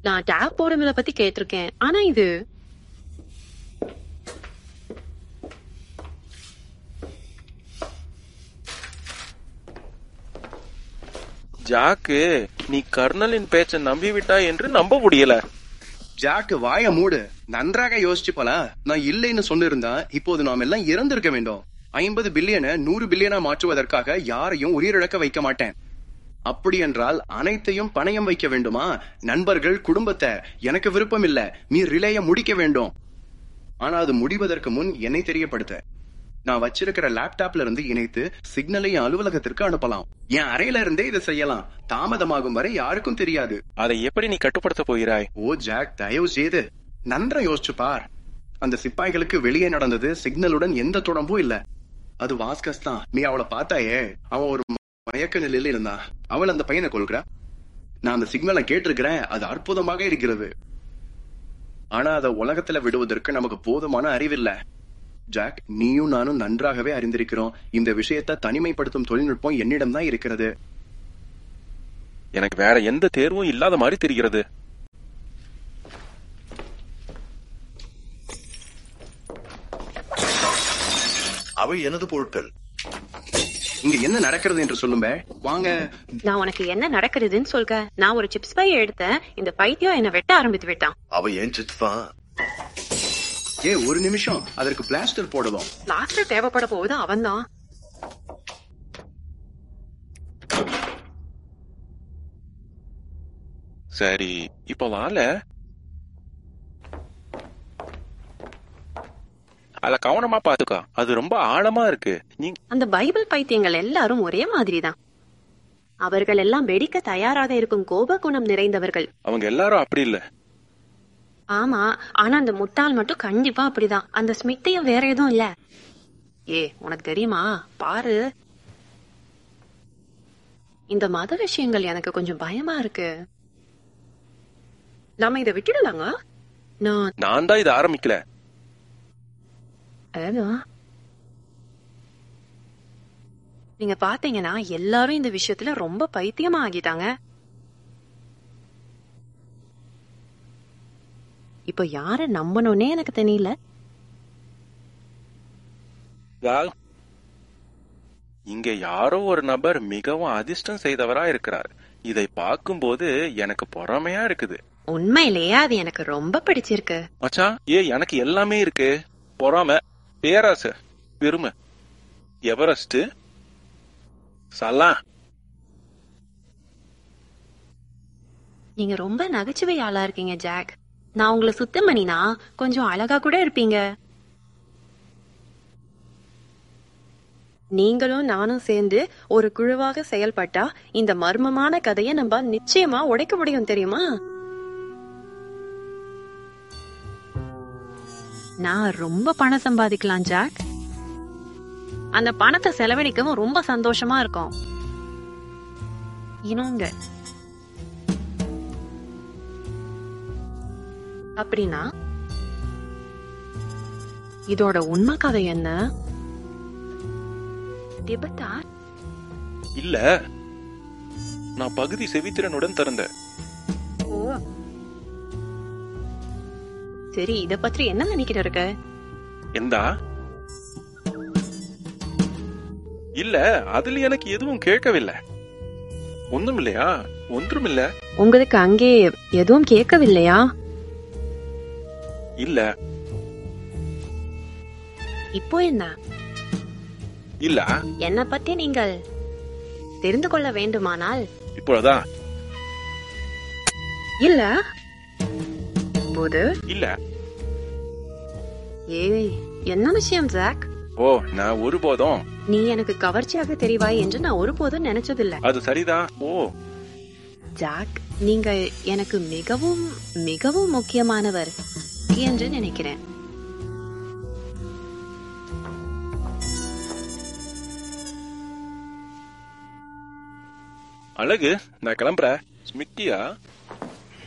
நான் டேப் போடுறத பத்தி கேட்டிருக்கேன் ஆனா இது ஜாக்கு நீ கர்னலின் பேச்ச நம்பி விட்டாய் என்று நம்ப முடியல ஜாக் வாய மூடு நன்றாக யோசிச்சு போல நான் இல்லைன்னு சொல்லிருந்தா இப்போது நாம் எல்லாம் இறந்திருக்க வேண்டும் ஐம்பது பில்லியனை நூறு பில்லியனா மாற்றுவதற்காக யாரையும் உயிரிழக்க வைக்க மாட்டேன் அப்படி என்றால் அனைத்தையும் பணயம் வைக்க வேண்டுமா நண்பர்கள் குடும்பத்தை எனக்கு விருப்பம் இல்ல நீ ரிலேய முடிக்க வேண்டும் ஆனா அது முடிவதற்கு முன் என்னை தெரியப்படுத்த நான் வச்சிருக்கிற லேப்டாப்ல இருந்து இணைத்து சிக்னலை என் அலுவலகத்திற்கு அனுப்பலாம் என் அறையில இருந்தே இதை செய்யலாம் தாமதமாகும் வரை யாருக்கும் தெரியாது அதை எப்படி நீ கட்டுப்படுத்த போகிறாய் ஓ ஜாக் தயவு செய்து நன்றா யோசிச்சு பார் அந்த சிப்பாய்களுக்கு வெளியே நடந்தது சிக்னலுடன் எந்த தொடர்பும் இல்ல அது வாஸ்கஸ் தான் நீ அவளை பார்த்தாயே அவன் ஒரு மயக்க நிலையில இருந்தா அவள் அந்த பையனை கொள்கிறா நான் அந்த சிக்னலை கேட்டிருக்கிறேன் அது அற்புதமாக இருக்கிறது ஆனா அதை உலகத்துல விடுவதற்கு நமக்கு போதுமான அறிவில்ல ஜாக் நீயும் நானும் நன்றாகவே அறிந்திருக்கிறோம் இந்த விஷயத்தை தனிமைப்படுத்தும் தொழில்நுட்பம் என்னிடம் தான் இருக்கிறது எனக்கு வேற எந்த தேர்வும் இல்லாத மாதிரி தெரிகிறது அவை எனது பொருட்கள் இங்க என்ன நடக்கிறது என்று சொல்லுங்க வாங்க நான் உனக்கு என்ன நடக்குதுன்னு சொல்க நான் ஒரு சிப்ஸ் பை எடுத்தேன் இந்த பைத்தியம் என்ன வெட்ட ஆரம்பித்து விட்டான் அவ ஏன் சித்வா ஏ ஒரு நிமிஷம் அதற்கு பிளாஸ்டர் போடுவோம் லாஸ்டர் தேவைப்பட போகுது அவன்தான் சரி இப்ப வாழ அத கவனமா பாத்துக்கோ அது ரொம்ப ஆழமா இருக்கு நீ அந்த பைபிள் பைத்தியங்கள் எல்லாரும் ஒரே மாதிரிதான் அவர்கள் எல்லாம் வெடிக்க தயாராக இருக்கும் கோப குணம் நிறைந்தவர்கள் அவங்க எல்லாரும் அப்படி இல்ல ஆமா ஆனா அந்த முட்டாள் மட்டும் கண்டிப்பா அப்படிதான் அந்த ஸ்மித்தையும் வேற எதுவும் இல்ல ஏ உனக்கு தெரியுமா பாரு இந்த மத விஷயங்கள் எனக்கு கொஞ்சம் பயமா இருக்கு நாம இதை விட்டுடலாங்க நான் நான் தான் இதை ஆரம்பிக்கல அதான். நீங்க பாத்தீங்கன்னா எல்லாரும் இந்த விஷயத்துல ரொம்ப பைத்தியமா ஆகிட்டாங்க இப்ப யார நம்பணும்னே எனக்கு தெரியல வால். இங்க யாரோ ஒரு நபர் மிகவும் அதிர்ஷ்டம் செய்தவரா இருக்கிறார் இதை பார்க்கும்போது எனக்கு பொறாமையா இருக்குது உண்மையிலேயே அது எனக்கு ரொம்ப பிடிச்சிருக்கு மச்சான் ஏ எனக்கு எல்லாமே இருக்கு பொறாம பேராசை பெருமை எவரெஸ்ட் சலாம் நீங்க ரொம்ப நகைச்சுவை ஆளா இருக்கீங்க ஜாக் நான் உங்களை சுத்தம் பண்ணினா கொஞ்சம் அழகா கூட இருப்பீங்க நீங்களும் நானும் சேர்ந்து ஒரு குழுவாக செயல்பட்டா இந்த மர்மமான கதையை நம்ம நிச்சயமா உடைக்க முடியும் தெரியுமா நான் ரொம்ப பணம் சம்பாதிக்கலாம் ஜாக் அந்த பணத்தை செலவழிக்கவும் ரொம்ப சந்தோஷமா இருக்கும் இன்னொங்க அப்படின்னா இதோட உண்மை கதை என்ன திபெத்தா இல்ல நான் பகுதி செவித்திறனுடன் திறந்தேன் ஓ சரி இத பற்றி என்ன நினைக்கிற இருக்க எந்தா இல்ல அதுல எனக்கு எதுவும் கேட்கவில்லை ஒண்ணும் இல்லையா ஒன்றும் இல்ல உங்களுக்கு அங்கே எதுவும் கேட்கவில்லையா இல்ல இப்போ என்ன இல்ல என்ன பத்தி நீங்கள் தெரிந்து கொள்ள வேண்டுமானால் இப்பொழுதான் இல்ல போது இல்ல ஏய் என்ன விஷயம் ஜாக் ஓ நான் ஒருபோதும் நீ எனக்கு கவர்ச்சியாக தெரிவாய் என்று நான் ஒருபோதும் நினைச்சதில்ல அது சரிதான் ஓ ஜாக் நீங்கள் எனக்கு மிகவும் மிகவும் முக்கியமானவர் என்று நினைக்கிறேன் அழகு நான் கிளம்புறேன் ஸ்மித்தியா